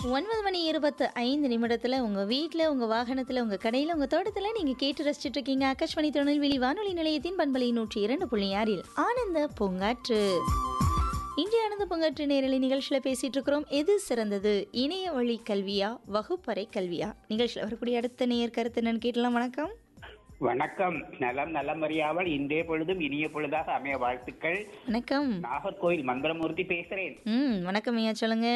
ஒன்பது மணி இருபத்து ஐந்து நிமிடத்தில் உங்கள் வீட்டில் உங்கள் வாகனத்தில் உங்கள் கடையில் உங்கள் தோட்டத்தில் நீங்கள் கேட்டு ரசிச்சுட்டு இருக்கீங்க ஆகாஷ்வாணி திருநெல்வேலி வானொலி நிலையத்தின் பண்பலை நூற்றி இரண்டு புள்ளி ஆறில் ஆனந்த பூங்காற்று இன்றைய ஆனந்த பூங்காற்று நேரலை நிகழ்ச்சியில் பேசிட்டு இருக்கிறோம் எது சிறந்தது இணைய வழி கல்வியா வகுப்பறை கல்வியா நிகழ்ச்சியில் வரக்கூடிய அடுத்த நேயர் கருத்து என்னன்னு கேட்டலாம் வணக்கம் வணக்கம் நலம் நலமறியாமல் இன்றைய பொழுதும் இனிய பொழுதாக அமைய வாழ்த்துக்கள் வணக்கம் நாகர்கோயில் மந்திரமூர்த்தி பேசுறேன் ம் வணக்கம் ஐயா சொல்லுங்க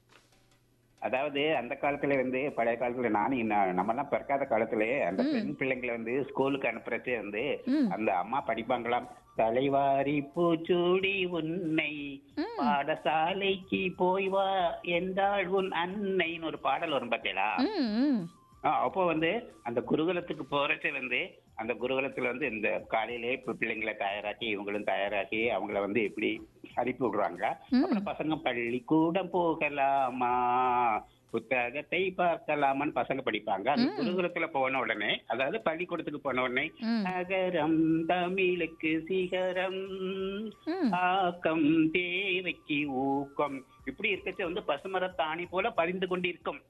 அதாவது அந்த காலத்துல வந்து பழைய காலத்துல நானும் இன்ன- நம்மலாம் பிறக்காத காலத்துல அந்த பெண் பிள்ளைங்களை வந்து ஸ்கூலுக்கு அனுப்புறச்சே வந்து ம். அந்த அம்மா படிப்பாங்களாம் தலைவாரி பூச்சூடி உன்னை பாடசாலைக்கு போய் வா என்றாள் உன் அன்னைன்னு ஒரு பாடல் வரும் பார்த்தீங்களா ம் ம் ஆ, அப்போ வந்து அந்த குருகுலத்துக்கு போறச்ச வந்து அந்த குருகுலத்துல வந்து இந்த காலையிலே இப்ப பிள்ளைங்களை தயாராக்கி இவங்களும் தயாராக்கி அவங்கள வந்து எப்படி அனுப்பி விடுறாங்க அப்புறம் பசங்க பள்ளிக்கூடம் போகலாமா புத்தகத்தை பார்க்கலாமான்னு பசங்க படிப்பாங்க அந்த குருகுலத்துல போன உடனே அதாவது பள்ளிக்கூடத்துக்கு போன உடனே ம். நகரம் தமிழுக்கு சிகரம் ம் ஆக்கம் தேவைக்கு ஊக்கம் இப்படி இருக்கச்ச வந்து பசுமரத்தாணி போல பறிந்து கொண்டிருக்கும்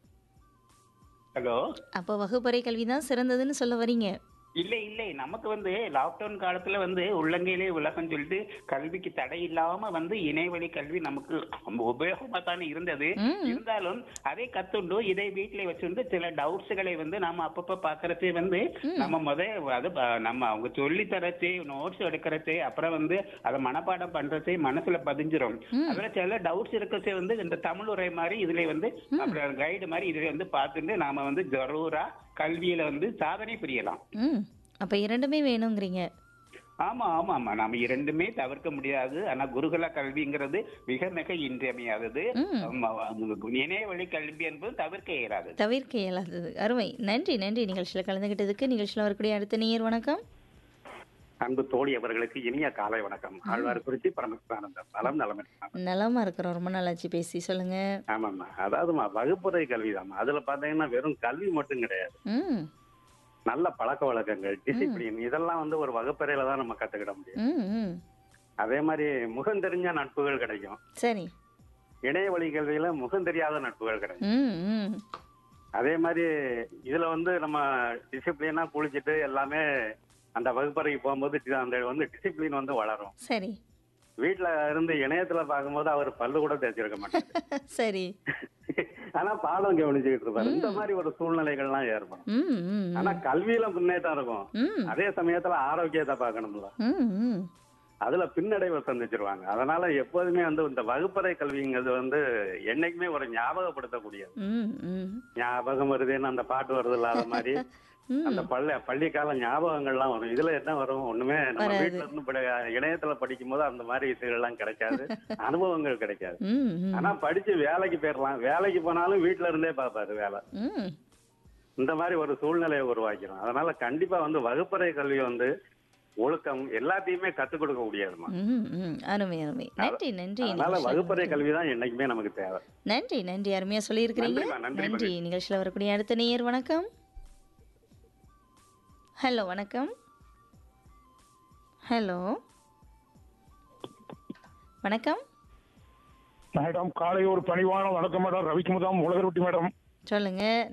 ஹலோ அப்போ வகுப்பறை கல்வி தான் சிறந்ததுன்னு சொல்ல வரீங்க இல்ல இல்லை நமக்கு வந்து லாக்டவுன் காலத்துல வந்து உள்ளங்கையிலே உலகம் சொல்லிட்டு கல்விக்கு தடை இல்லாம வந்து இணையவழி கல்வி நமக்கு உபயோகமா தானே இருந்தது ம். இருந்தாலும் அதை கத்துண்டு இதை வீட்டிலே வச்சுண்டு சில டவுட்ஸ்களை வந்து நாம அப்பப்ப பாக்குறதே வந்து நம்ம முத அது ப- நம்ம அவங்க சொல்லி தரச்சே நோட்ஸ் எடுக்கிறச்சே அப்புறம் வந்து அதை மனப்பாடம் பண்றதே மனசுல பதிஞ்சிரும் அதுல சில டவுட்ஸ் இருக்கச்சே வந்து இந்த தமிழ் உரை மாதிரி இதுல வந்து அப்புறம் கைடு மாதிரி இதுல வந்து பார்த்துட்டு நாம வந்து ஜரூரா கல்வியில வந்து சாதனை புரியலாம் ம் அப்போ இரண்டுமே வேணுங்கிறீங்க ஆமா ஆமா ஆமா நாம இரண்டுமே தவிர்க்க முடியாது ஆனா குருகுல கல்விங்கிறது மிக மிக இன்றியமையாதது ஆமா, இணைய வழி கல்வி என்பது தவிர்க்க இயலாது தவிர்க்க இயலாதது அருமை நன்றி நன்றி நிகழ்ச்சியில் கலந்துக்கிட்டதுக்கு நிகழ்ச்சியில் வரக்கூடிய அடுத்த நேயர் வணக்கம் அன்பு தோழி அவர்களுக்கு இனிய காலை வணக்கம் ஆழ்வார் குறிச்சி பரமசிவானந்தம் நலம் நலம் நலமா இருக்கிறோம் ரொம்ப நாளாச்சு பேசி சொல்லுங்க ஆமாம்மா அதாவதுமா வகுப்புறை கல்விதாம்மா அதுல பாத்தீங்கன்னா வெறும் கல்வி மட்டும் கிடையாது ம் நல்ல பழக்க வழக்கங்கள் டிசிப்ளின் இதெல்லாம் வந்து ஒரு வகுப்பறையில தான் நம்ம கத்துக்கிட முடியும் ம் ம் அதே மாதிரி முகம் தெரிஞ்ச நட்புகள் கிடைக்கும் சரி இணைய வழி கல்வியில முகம் தெரியாத நட்புகள் கிடைக்கும் ம் ம் அதே மாதிரி இதுல வந்து நம்ம டிசிப்ளினா குளிச்சுட்டு எல்லாமே அந்த வகுப்பறைக்கு போகும்போது டி- அந்த வந்து டிசிப்ளின் வந்து வளரும் சரி வீட்டுல இருந்து இணையத்துல பார்க்கும்போது அவர் பல்லு கூட தேய்ச்சிருக்க மாட்டார் சரி ஆனா பாடம் கவனிச்சுக்கிட்டு இருப்பாரு இந்த மாதிரி ஒரு சூழ்நிலைகள்லாம் ஏற்படும் ம் ம் ஆனா கல்வியில முன்னேற்றம் இருக்கும் ம் அதே சமயத்துல ஆரோக்கியத்தை பார்க்கணும்ல ம் ம் அதுல பின்னடைவை சந்திச்சிருவாங்க அதனால எப்போதுமே வந்து இந்த வகுப்பறை கல்விங்கிறது வந்து என்னைக்குமே ஒரு ஞாபகப்படுத்தக்கூடியது ம் ம் ஞாபகம் வருதுன்னு அந்த பாட்டு வருது இல்லாத மாதிரி ம். அந்த பள்ளி பள்ளிக்கால ஞாபகங்கள்லாம் வரும் இதுல என்ன வரும் ஒண்ணுமே நம்ம வராது. வீட்டுல இருந்து படி- இணையத்துல படிக்கும் போது அந்த மாதிரி இதுகள்லாம் கிடைக்காது அனுபவங்கள் கிடைக்காது ம் ம் ஆனா படிச்சு வேலைக்கு போயிடலாம் வேலைக்கு போனாலும் வீட்டுல இருந்தே பார்ப்பாரு வேலை ம் இந்த மாதிரி ஒரு சூழ்நிலையை உருவாக்கிறோம் அதனால கண்டிப்பா வந்து வகுப்பறை கல்வி வந்து ஒழுக்கம் எல்லாத்தையுமே கத்துக் கொடுக்க முடியாதுமா ம் ம் அருமை அருமை நன்றி நன்றி அதனால நிகழ்ச்சியில் வகுப்பறை கல்வி தான் என்னைக்குமே நமக்கு தேவை நன்றி நன்றி அருமையா சொல்லியிருக்கிறீங்க நன்றிம்மா, நன்றி, நன்றி நிகழ்ச்சியில் வரக்கூடிய அடுத்த நேயர் வணக்கம் ஹலோ வணக்கம் ஹலோ வணக்கம் மேடம் காலை ஒரு பணிவான வணக்கம் மேடம் ரவிக்குமுதாம் உலகருட்டி மேடம் சொல்லுங்க